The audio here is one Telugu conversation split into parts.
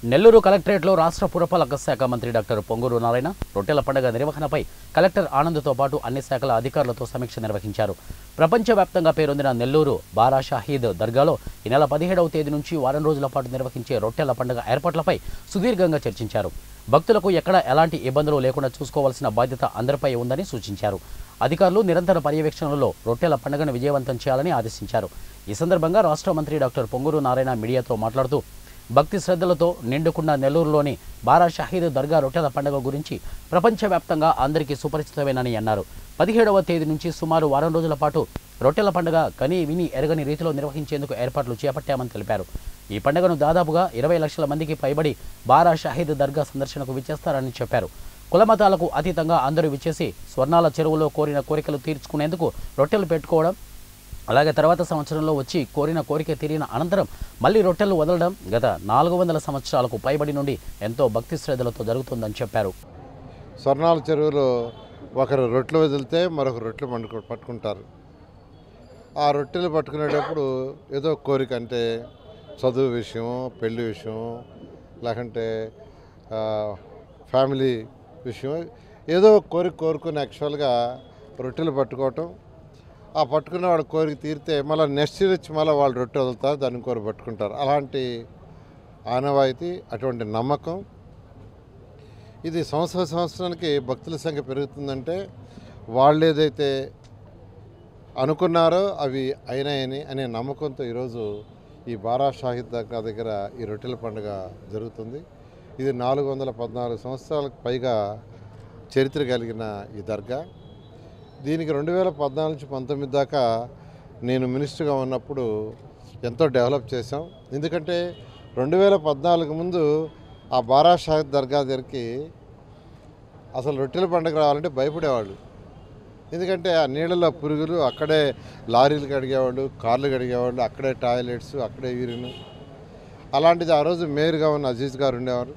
నెల్లూరు కలెక్టరేట్లో రాష్ట్ర పురపాలక శాఖ మంత్రి డాక్టర్ పొంగూరు నారాయణ రొట్టెల పండుగ నిర్వహణపై కలెక్టర్ ఆనంద్తో పాటు అన్ని శాఖల అధికారులతో సమీక్ష నిర్వహించారు ప్రపంచవ్యాప్తంగా పేరొందిన నెల్లూరు బారా షాహీద్ దర్గాలో ఈ నెల పదిహేడవ తేదీ నుంచి వారం రోజుల పాటు నిర్వహించే రొట్టెల పండుగ ఏర్పాట్లపై సుదీర్ఘంగా చర్చించారు భక్తులకు ఎక్కడ ఎలాంటి ఇబ్బందులు లేకుండా చూసుకోవాల్సిన బాధ్యత అందరిపై ఉందని సూచించారు అధికారులు నిరంతర పర్యవేక్షణలో రొట్టెల పండుగను విజయవంతం చేయాలని ఆదేశించారు ఈ సందర్భంగా రాష్ట్ర మంత్రి డాక్టర్ పొంగూరు నారాయణ మీడియాతో మాట్లాడుతూ భక్తి శ్రద్ధలతో నిండుకున్న నెల్లూరులోని బారా షహీద్ దర్గా రొట్టెల పండుగ గురించి ప్రపంచవ్యాప్తంగా అందరికీ సుపరిచితమేనని అన్నారు పదిహేడవ తేదీ నుంచి సుమారు వారం రోజుల పాటు రొట్టెల పండుగ కని విని ఎరగని రీతిలో నిర్వహించేందుకు ఏర్పాట్లు చేపట్టామని తెలిపారు ఈ పండుగను దాదాపుగా ఇరవై లక్షల మందికి పైబడి బారా షహీద్ దర్గా సందర్శనకు విచ్చేస్తారని చెప్పారు కులమతాలకు అతీతంగా అందరూ విచ్చేసి స్వర్ణాల చెరువులో కోరిన కోరికలు తీర్చుకునేందుకు రొట్టెలు పెట్టుకోవడం అలాగే తర్వాత సంవత్సరంలో వచ్చి కోరిన కోరిక తీరిన అనంతరం మళ్ళీ రొట్టెలు వదలడం గత నాలుగు వందల సంవత్సరాలకు పైబడి నుండి ఎంతో భక్తి శ్రద్ధలతో జరుగుతుందని చెప్పారు స్వర్ణాల చెరువులో ఒకరు రొట్టెలు వదిలితే మరొక రొట్టెలు పండుకు పట్టుకుంటారు ఆ రొట్టెలు పట్టుకునేటప్పుడు ఏదో కోరిక అంటే చదువు విషయం పెళ్లి విషయం లేకంటే ఆ, ఫ్యామిలీ విషయం ఏదో ఒక కోరిక కోరుకుని యాక్చువల్గా రొట్టెలు పట్టుకోవటం ఆ పట్టుకున్న వాడు కోరిక తీరితే మళ్ళీ నెక్స్ట్ ఇయర్ వచ్చి మళ్ళీ వాళ్ళు రొట్టె వదులుతారు దాన్ని కోరి పట్టుకుంటారు అలాంటి ఆనవాయితీ అటువంటి నమ్మకం ఇది సంవత్సర సంవత్సరానికి భక్తుల సంఖ్య పెరుగుతుందంటే వాళ్ళు ఏదైతే అనుకున్నారో అవి అయినాయని అనే నమ్మకంతో ఈరోజు ఈ బారా షాహిద్ దర్గా దగ్గర ఈ రొట్టెల పండుగ జరుగుతుంది ఇది నాలుగు వందల పద్నాలుగు సంవత్సరాలకు పైగా చరిత్ర కలిగిన ఈ దర్గా దీనికి రెండు వేల పద్నాలుగు నుంచి పంతొమ్మిది దాకా నేను మినిస్టర్గా ఉన్నప్పుడు ఎంతో డెవలప్ చేశాం ఎందుకంటే రెండు వేల పద్నాలుగు ముందు ఆ బారా షాహిద్ దర్గా దగ్గరికి అసలు రొట్టెల పండుగ రావాలంటే భయపడేవాళ్ళు ఎందుకంటే ఆ నీళ్ళలో పురుగులు అక్కడే లారీలు కడిగేవాళ్ళు కార్లు కడిగేవాళ్ళు అక్కడే టాయిలెట్స్ అక్కడే యూరిన్ అలాంటిది ఆ రోజు మేయర్గా ఉన్న అజీజ్ గారు ఉండేవారు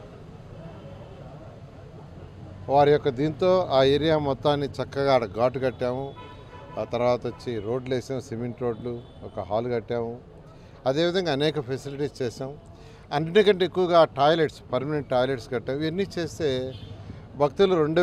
వారి యొక్క దీంతో ఆ ఏరియా మొత్తాన్ని చక్కగా ఆడ ఘాటు కట్టాము ఆ తర్వాత వచ్చి రోడ్లు వేసాము సిమెంట్ రోడ్లు ఒక హాల్ కట్టాము అదేవిధంగా అనేక ఫెసిలిటీస్ చేసాం అన్నిటికంటే ఎక్కువగా టాయిలెట్స్ పర్మనెంట్ టాయిలెట్స్ కట్టాము ఇవన్నీ చేస్తే భక్తులు రెండు